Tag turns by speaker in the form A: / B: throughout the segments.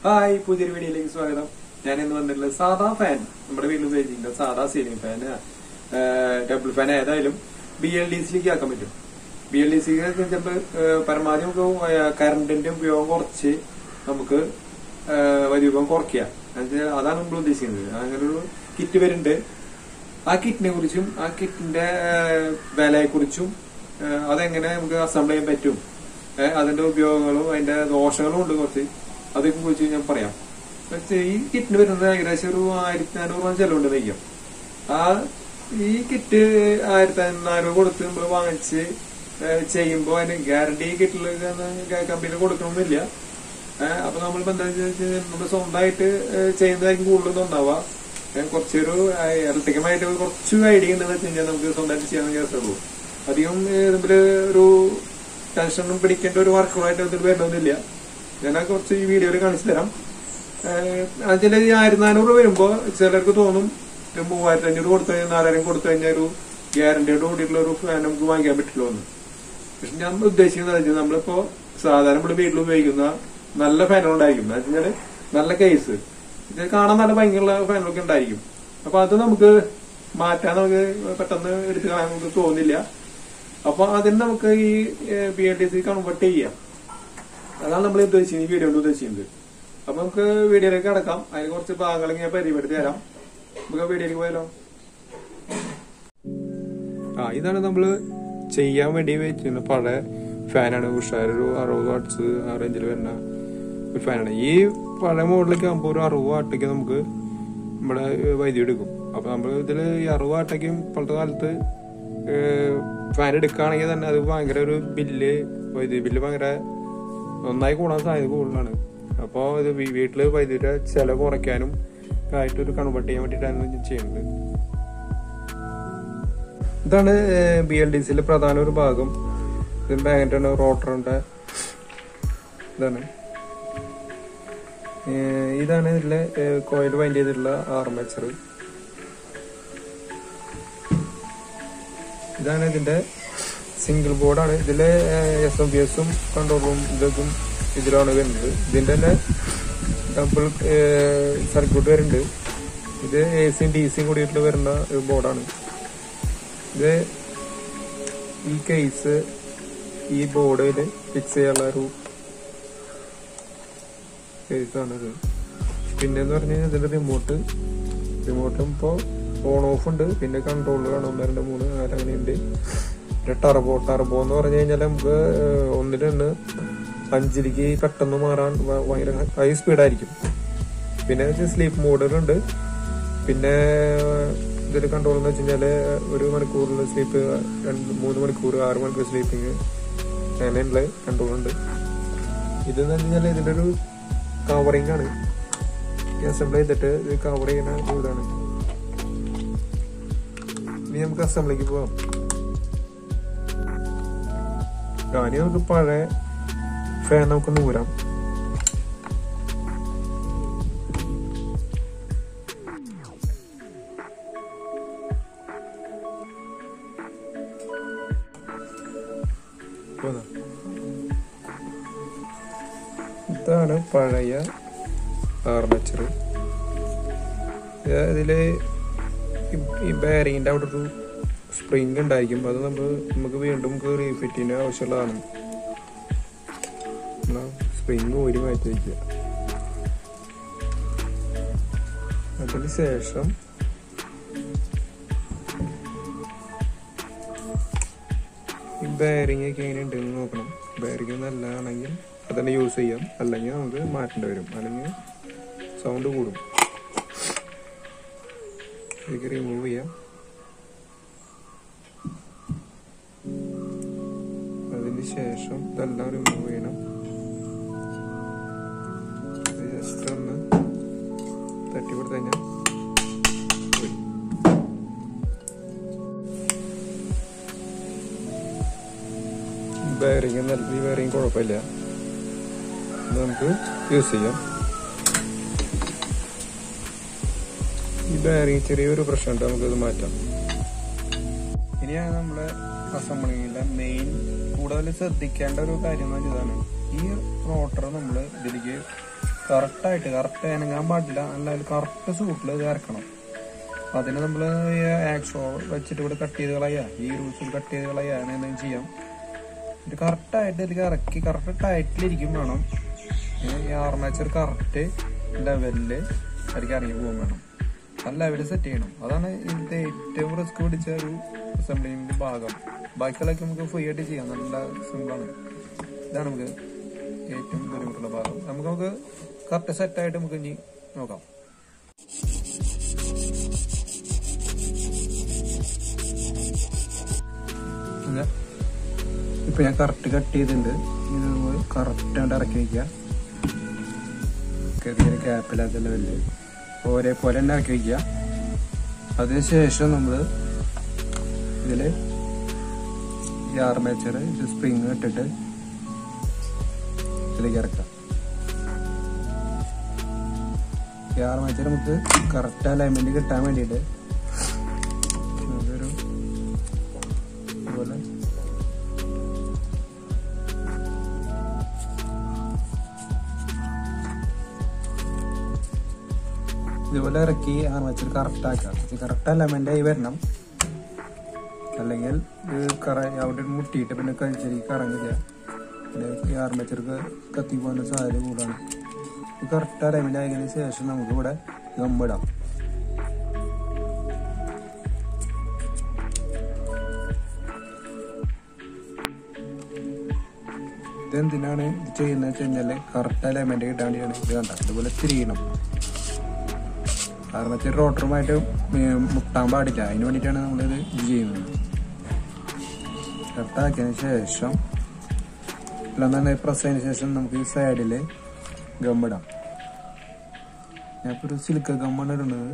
A: Hi പുതിയൊരു വീഡിയോയിലേക്ക് സ്വാഗതം ഞാൻ ഇന്ന് വന്നിട്ടുള്ളത് സാധാ ഫാൻ നമ്മുടെ വീട്ടിൽ ഉപയോഗിച്ചിട്ടുണ്ട് സാധാ സീലിംഗ് ഫാൻ ഡബിൾ ഫാൻ ഏതായാലും ബി എൽ ഡി സിയിലേക്ക് ആക്കാൻ പറ്റും ബി എൽ ഡി സി ചിലപ്പോൾ പരമാവധി നമുക്ക് കറണ്ടിന്റെ ഉപയോഗം കുറച്ച് നമുക്ക് വൈദ്യുതി കുറയ്ക്കുക എന്നുവെച്ചാൽ അതാണ് നമ്മൾ ഉദ്ദേശിക്കുന്നത് അങ്ങനെ ഒരു കിറ്റ് വരുന്നുണ്ട് ആ കിറ്റിനെ കുറിച്ചും ആ കിറ്റിന്റെ വിലയെ കുറിച്ചും അതെങ്ങനെ നമുക്ക് അസംബിൾ ചെയ്യാൻ പറ്റും ഏഹ് അതിന്റെ ഉപയോഗങ്ങളും അതിന്റെ ദോഷങ്ങളും ഉണ്ട് കുറച്ച് അതൊക്കെ കുറിച്ച് ഞാൻ പറയാം പക്ഷേ ഈ കിറ്റിന് വരുന്നത് ഏകദേശം ഒരു ആയിരത്തി നാനൂറ് രൂപ ചെലവുണ്ട് വയ്ക്കാം ആ ഈ കിറ്റ് ആയിരത്തി നാനൂറ് കൊടുത്ത് നമ്മൾ വാങ്ങിച്ച് ഏഹ് ചെയ്യുമ്പോൾ അതിന് ഗ്യാരണ്ടി കിറ്റിൽ കമ്പനി കൊടുക്കണമെന്നില്ല ഏഹ് അപ്പൊ നമ്മളിപ്പോ എന്താ വെച്ചാൽ നമ്മൾ സ്വന്തമായിട്ട് ഏഹ് ചെയ്യുന്നതായിരിക്കും കൂടുതൽ നന്നാവുക ഏഹ് കുറച്ചൊരു ഇലക്ട്രിക്കമായിട്ട് കുറച്ച് ഐഡിയ ഉണ്ടെന്ന് വെച്ച് കഴിഞ്ഞാൽ നമുക്ക് സ്വന്തമായിട്ട് ചെയ്യാൻ കേസുള്ളൂ അധികം ഇതിൽ ഒരു ടെൻഷനും പിടിക്കേണ്ട ഒരു വർക്കുകളായിട്ട് ഇതിൽ വരണമെന്നില്ല ഞാൻ ആ കുറച്ച് ഈ വീഡിയോയിൽ കാണിച്ചു തരാം അതിൽ ഈ ആയിരത്തി നാനൂറ് വരുമ്പോ ചിലർക്ക് തോന്നും ഒരു മൂവായിരത്തി അഞ്ഞൂറ് കൊടുത്തു കഴിഞ്ഞാൽ നാലായിരം കൊടുത്തു കഴിഞ്ഞാൽ ഒരു ഗ്യാരണ്ടിയോട് കൂടിയിട്ടുള്ള ഒരു ഫാൻ നമുക്ക് വാങ്ങിക്കാൻ പറ്റില്ല എന്ന് പക്ഷെ ഞാൻ ഉദ്ദേശിക്കുന്നത് വെച്ചാൽ നമ്മളിപ്പോ സാധാരണ നമ്മുടെ വീട്ടിൽ ഉപയോഗിക്കുന്ന നല്ല ഫാനുകളുണ്ടായിരിക്കും എന്ന് വെച്ചാല് നല്ല കേസ് ഇത് കാണാൻ നല്ല ഭംഗിയുള്ള ഫാനുകളൊക്കെ ഉണ്ടായിരിക്കും അപ്പൊ അത് നമുക്ക് മാറ്റാൻ നമുക്ക് പെട്ടെന്ന് എടുത്ത് കാണാൻ നമുക്ക് തോന്നില്ല അപ്പൊ അതിന് നമുക്ക് ഈ B L T C convert ചെയ്യാം അതാണ് നമ്മൾ ഉദ്ദേശിക്കുന്നത് ഈ വീഡിയോ കൊണ്ട് ഉദ്ദേശിക്കുന്നത് അപ്പൊ നമുക്ക് വീഡിയോയിലേക്ക് കടക്കാം അതിന് കുറച്ച് ഭാഗങ്ങൾ ഞാൻ പരിചയപ്പെടുത്തി തരാം നമുക്ക് വീഡിയോയിലേക്ക് പോയാലോ ആ ഇതാണ് നമ്മള് ചെയ്യാൻ വേണ്ടി വെച്ചിരുന്ന പഴയ ഫാനാണ് ഉഷാർ ഒരു അറുപത് വാട്ട്സ് ആ റേഞ്ചിൽ വരുന്ന ഒരു ഫാനാണ് ഈ പഴയ മോഡലിലേക്ക് ആകുമ്പോൾ ഒരു അറുപത് വാട്ടൊക്കെ നമുക്ക് നമ്മുടെ വൈദ്യുതി എടുക്കും അപ്പൊ നമ്മൾ ഇതിൽ ഈ അറുപത് വാട്ടൊക്കെയും ഇപ്പോഴത്തെ കാലത്ത് ഫാൻ എടുക്കുകയാണെങ്കിൽ തന്നെ അത് ഭയങ്കര ഒരു ബില്ല് വൈദ്യുതി ബില്ല് ഭയങ്കര നന്നായി കൂടാൻ സാധ്യത കൂടുതലാണ് അപ്പോൾ ഇത് വീട്ടിൽ വൈദ്യുതിയുടെ ചെലവ് കുറയ്ക്കാനും ആയിട്ട് ഒരു കൺവേർട്ട് ചെയ്യാൻ വേണ്ടിയിട്ടാണ് ഇത് ചെയ്യുന്നത് ഇതാണ് ബി എൽ ഡി സിയിലെ പ്രധാന ഒരു ഭാഗം ഇത് ബാഗിൻ്റെ റോട്ടറിന്റെ ഇതാണ് ഏഹ് ഇതാണ് ഇതിലെ കോയിൽ വൈൻഡ് ചെയ്തിട്ടുള്ള ആർമേച്ചർ ഇതാണ് ഇതിന്റെ സിംഗിൾ ബോർഡാണ് ഇതില് എസ് എം ബി എസും കൺട്രോളും ഇതൊക്കെ ഇതിലാണ് വരുന്നത് ഇതിന്റെ തന്നെ ഡബിൾ സർക്യൂട്ട് വരുന്നുണ്ട് ഇത് എ സിയും ഡി സിയും കൂടിയിട്ട് വരുന്ന ഒരു ബോർഡാണ് ഇത് ഈ കേസ് ഈ ബോർഡിൽ ഫിക്സ് ചെയ്യാനുള്ള ഒരു കേസാണ് ഇത് പിന്നെന്ന് പറഞ്ഞു കഴിഞ്ഞാൽ ഇതിന്റെ റിമോട്ട് റിമോട്ടും ഇപ്പോൾ ഓൺ ഓഫ് ഉണ്ട് പിന്നെ കൺട്രോൾ കാണും ഒന്ന് രണ്ട് മൂന്ന് നാല് അങ്ങനെ ഉണ്ട് പിന്നെ ടർബോ ടർബോ എന്ന് പറഞ്ഞു കഴിഞ്ഞാൽ നമുക്ക് ഒന്നിൽ നിന്ന് അഞ്ചിലേക്ക് പെട്ടെന്ന് മാറാൻ ഭ- ഭയങ്കര ഹൈ സ്പീഡായിരിക്കും പിന്നെ സ്ലീപ്പ് മോഡലുണ്ട് പിന്നെ ഇതിൽ കൺട്രോൾ എന്ന് വെച്ച് കഴിഞ്ഞാല് ഒരു മണിക്കൂറിൽ സ്ലീപ്പ് രണ്ട് മൂന്ന് മണിക്കൂർ ആറ് മണിക്കൂർ സ്ലീപ്പിങ് അങ്ങനെയുള്ള കൺട്രോൾ ഉണ്ട് ഇതെന്ന് വെച്ച് കഴിഞ്ഞാൽ ഇതിന്റെ ഒരു കവറിംഗ് ആണ് അസംബിൾ ചെയ്തിട്ട് ഇത് കവർ ചെയ്യുന്ന ഒരു ഇതാണ് ഇനി നമുക്ക് അസംബ്ലിക്ക് പോവാം ഇനി നമുക്ക് പഴയ ഫാൻ നമുക്ക് നൂരാം പോന്നാ. ഇതാണ് പഴയ ആർമച്ചർ ഇതില് ഈ- ഈ ബാരിങ്ങിന്റെ അവിടെ ഒരു സ്പ്രിങ് ഉണ്ടായിരിക്കും അത് നമ്മൾ നമുക്ക് വീണ്ടും റീഫിറ്റ് ചെയ്യാൻ ആവശ്യമുള്ളതാണ് സ്പ്രിങ് ഊരി മാറ്റി വയ്ക്കുക അതിന് ശേഷം ഈ ബാരിങ് ഒക്കെ എങ്ങനെ ഉണ്ടെന്ന് നോക്കണം ബാരിങ് നല്ലതാണെങ്കിൽ അതന്നെ യൂസ് ചെയ്യാം അല്ലെങ്കിൽ നമുക്ക് മാറ്റേണ്ടി വരും അല്ലെങ്കിൽ സൗണ്ട് കൂടും ഇതൊക്കെ റിമൂവ് ചെയ്യാം അതിന് ശേഷം ഇതെല്ലാം റിമൂവ് ചെയ്യണം ജസ്റ്റ് ഒന്ന് തട്ടി കൊടുത്തു കഴിഞ്ഞാൽ പോയി. ബെയറിങ് നല്ല ഈ ബെയറിങ് കുഴപ്പമില്ല ഇത് നമുക്ക് യൂസ് ചെയ്യാം ഈ ബെയറിങ് ചെറിയൊരു പ്രശ്നമുണ്ട് നമുക്കത് മാറ്റാം ഇനിയാണ് നമ്മുടെ അസംബ്ലിങ്ങിലെ മെയിൻ കൂടുതൽ ശ്രദ്ധിക്കേണ്ട ഒരു കാര്യം എന്ന് വെച്ചാൽ ഇതാണ് ഈ റോട്ടർ നമ്മൾ ഇതിലേക്ക് കറക്റ്റായിട്ട് കറക്റ്റ് അനങ്ങാൻ പാടില്ല നല്ല കറക്റ്റ് സൂട്ടിൽ ഇത് ഇറക്കണം അപ്പൊ അതിന് നമ്മൾ ആക്സോ വെച്ചിട്ട് ഇവിടെ കട്ട് ചെയ്ത് കളയുക ഈ റൂൾസിൽ കട്ട് ചെയ്ത് കളയുക അങ്ങനെ എന്തെങ്കിലും ചെയ്യാം ഇത് കറക്റ്റായിട്ട് ഇതിൽ ഇറക്കി കറക്റ്റ് ടൈറ്റിലിരിക്കും വേണം ഏ, ഈ ആർമേച്ചർ കറക്റ്റ് ലെവലില് അതിലേക്ക് ഇറങ്ങി പോകാൻ വേണം ആ ലെവല് സെറ്റ് ചെയ്യണം അതാണ് ഇതിന്റെ ഏറ്റവും റിസ്ക് പിടിച്ച ഒരു അസംബ്ലിന്റെ ഭാഗം ബാക്കിയുള്ളതൊക്കെ നമുക്ക് ഫ്രീ ആയിട്ട് ചെയ്യാം നല്ല സിമ്പിളാണ് ഇതാണ് നമുക്ക് ഏറ്റവും ബുദ്ധിമുട്ടുള്ള ഭാഗം നമുക്ക് നമുക്ക് കറക്റ്റ് സെറ്റായിട്ട് നമുക്ക് ഇനി നോക്കാം ഇത് ഇപ്പൊ ഞാൻ കറക്റ്റ് കട്ട് ചെയ്തിട്ടുണ്ട് ഇത് നമ്മൾ കറക്റ്റ് ആയിട്ട് ഇറക്കി വയ്ക്കുക ചെറിയൊരു ക്യാപ്പില്ലാത്ത ലെവലില് ഒരേപോലെ തന്നെ ഇറക്കി വയ്ക്കുക അതിനുശേഷം നമ്മൾ ഇതില് ഈ ആർമേച്ചർ ഇത് സ്പ്രിങ് ഇട്ടിട്ട് ഇതിലേക്ക് ഇറക്കാം ഈ ആർമേച്ചർ നമുക്ക് കറക്റ്റ് അലൈൻമെന്റ് കിട്ടാൻ വേണ്ടിയിട്ട് അതൊരു ഇതുപോലെ ഇതുപോലെ ഇറക്കി ആർമേച്ചർ കറക്റ്റ് ആക്കാം കറക്റ്റ് അലൈൻമെന്റ് ആയി വരണം അല്ലെങ്കിൽ ഇത് കറ അവിടെ മുട്ടിയിട്ട് പിന്നെ കഴിച്ചേക്ക് കറങ്ങില്ല പിന്നെ ഈ ആർമേച്ചർക്ക് കത്തി പോകുന്ന സാധ്യത കൂടാണ് ഇത് കറക്റ്റ് അലൈൻമെന്റ് ആയതിനു ശേഷം നമുക്ക് ഇവിടെ ഗമ്മിടാം ഇതെന്തിനാണ് ഇത് ചെയ്യുന്നത് വെച്ച് കഴിഞ്ഞാല് കറക്റ്റ് അലൈൻമെന്റ് കിട്ടാൻ വേണ്ടിയാണ് ഇത് കണ്ട അതുപോലെ തിരിയണം ആർമേച്ചർ റോട്ടറുമായിട്ട് മുട്ടാൻ പാടില്ല അതിന് വേണ്ടിയിട്ടാണ് നമ്മളിത് ഇത് ചെയ്യുന്നത് കട്ടാക്കിയതിന് ശേഷം എല്ലാം നന്നായി പ്രസ് ചെയ്തതിന് ശേഷം നമുക്ക് ഈ സൈഡിൽ ഗമ്മിടാം ഞാനിപ്പോൾ ഒരു സിലിക്ക ഗമ്മാണ് ഇടുന്നത്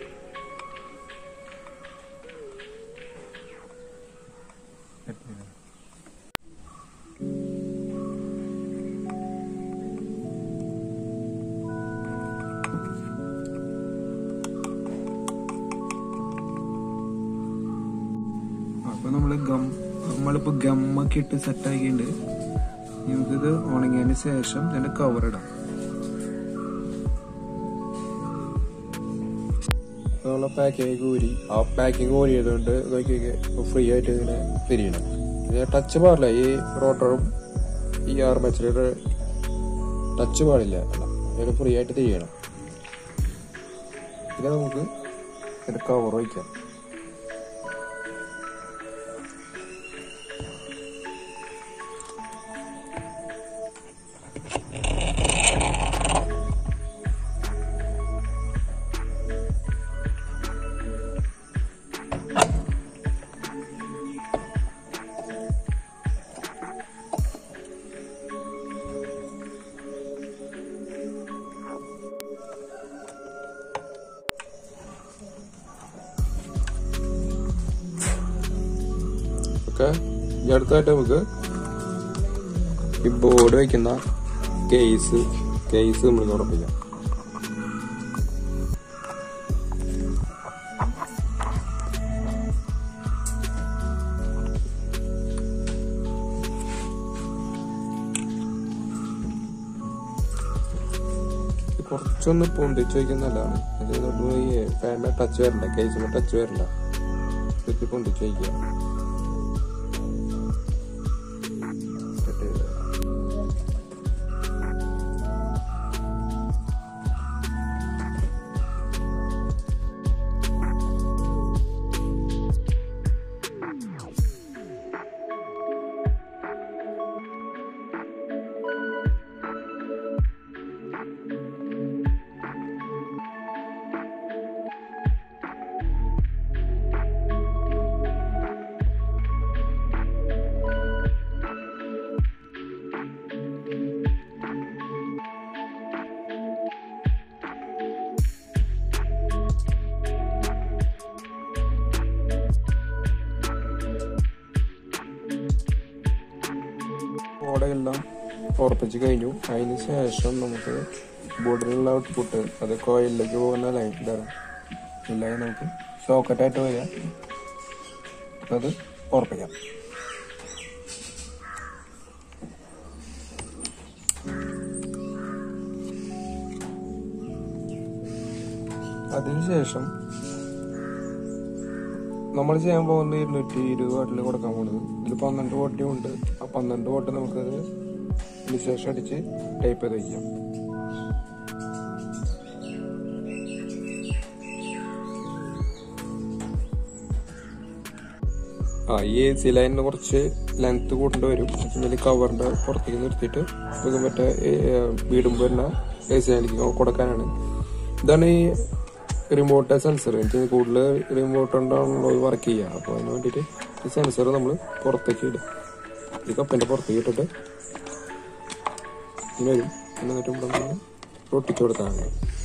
A: അപ്പൊ നമ്മള് ഗം നമ്മളിപ്പോ ഗമ്മൊക്കെ ഇട്ട് സെറ്റ് ആക്കിയിട്ടുണ്ട് നമുക്കിത് ഉണങ്ങിയതിന് ശേഷം ഇതിന്റെ കവർ ഇടാം നമ്മളെ പാക്കിങ് ഊരി ആ പാക്കിങ് ഊരിയതുകൊണ്ട് ഫ്രീ ആയിട്ട് ഇങ്ങനെ തിരിയണം ഇത് ടച്ച് പാടില്ല ഈ റോട്ടറും ഈ ആർമച്ചറിയുടെ ടച്ച് പാടില്ല ഇത് ഫ്രീ ആയിട്ട് തിരിയണം ഇത് നമുക്ക് ഇതിന്റെ കവർ വയ്ക്കാം ഓക്കെ ഇനി അടുത്തായിട്ട് നമുക്ക് ഈ ബോർഡ് വെക്കുന്ന കേസ് കേസ് നമ്മൾ ഉറപ്പിക്കാം ഇത് കുറച്ചൊന്ന് പൊന്തിച്ച് വയ്ക്കുന്നതാണ് അതുകൊണ്ട് ഈ ഫാനിന്റെ ടച്ച് വരണ്ട കേസിന് ടച്ച് വരണ്ട ഇതൊക്കെ പൊന്തിച്ച് വയ്ക്കുക സെറ്റ് ചെയ്ത് ഓടയെല്ലാം ഉറപ്പിച്ച് കഴിഞ്ഞു അതിന് ശേഷം നമുക്ക് ബോർഡിലുള്ള ഔട്ട്പുട്ട് അത് കോയിലിലേക്ക് പോകുന്ന ലൈൻ ഇതാണ് ഈ ലൈൻ നമുക്ക് സോക്കറ്റായിട്ട് വരിക അപ്പൊ അത് ഉറപ്പിക്കാം അതിനുശേഷം നമ്മൾ ചെയ്യാൻ പോകുന്നത് ഇരുന്നൂറ്റി ഇരുപത് വാട്ടിൽ കൊടുക്കാൻ പോകുന്നത് ഇതിൽ പന്ത്രണ്ട് വോട്ടും ഉണ്ട് ആ പന്ത്രണ്ട് വോട്ട് നമുക്കത് ഇതിന് ശേഷം അടിച്ച് ടൈപ്പ് ചെയ്ത് വയ്ക്കാം ആ ഈ എ സി ലൈനിന് കുറച്ച് ലെങ്ത് കൂട്ടേണ്ടി വരും ഇതിൽ കവറിന്റെ പുറത്തേക്ക് നിർത്തിയിട്ട് ഇത് മറ്റേ വീടുമ്പോൾ തന്നെ എ സി ലൈനിലേക്ക് കൊടുക്കാനാണ് ഇതാണ് ഈ റിമോട്ട് സെൻസർ എനിക്ക് കൂടുതൽ റിമോട്ട് കൊണ്ടാണല്ലോ വർക്ക് ചെയ്യുക അപ്പോൾ അതിന് വേണ്ടിയിട്ട് ഈ സെൻസർ നമ്മൾ പുറത്തേക്ക് ഇടും ഈ കപ്പിന്റെ പുറത്തേക്ക് ഇട്ടിട്ട് ഇങ്ങനെ വരും എന്നിട്ട് ഇവിടെ നമ്മൾ ഒട്ടിച്ചു കൊടുത്താണ്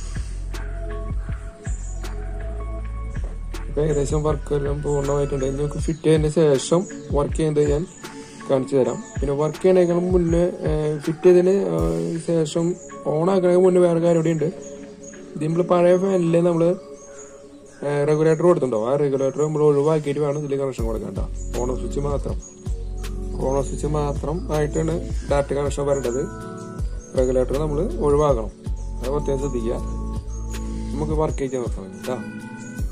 A: ഇപ്പൊ ഏകദേശം വർക്ക് എല്ലാം പൂർണ്ണമായിട്ടുണ്ട് ഇനി നമുക്ക് ഫിറ്റ് ചെയ്തതിന് ശേഷം വർക്ക് ചെയ്യുന്നത് ഞാൻ കാണിച്ചു തരാം പിന്നെ വർക്ക് ചെയ്യണേക്കാളും മുന്നേ ഫിറ്റ് ചെയ്തതിന് ആ, ശേഷം ഓൺ ആക്കണതിന് മുന്നേ വേറെ കാര്യം കൂടി ഉണ്ട് ഇത് നമ്മൾ പഴയ ഫാനില് നമ്മള് റെഗുലേറ്റർ കൊടുത്തിട്ടുണ്ടോ ആ റെഗുലേറ്റർ നമ്മൾ ഒഴിവാക്കിയിട്ട് വേണം ഇതിൽ കണക്ഷൻ കൊടുക്കേണ്ട ഓൺ സ്വിച്ച് മാത്രം ഓൺ സ്വിച്ച് മാത്രം ആയിട്ടാണ് ഡയറക്റ്റ് കണക്ഷൻ വരേണ്ടത് റെഗുലേറ്റർ നമ്മൾ ഒഴിവാക്കണം അത് പ്രത്യേകം ശ്രദ്ധിക്കുക നമുക്ക് വർക്ക് ചെയ്യാൻ നോക്കാം കേട്ടോ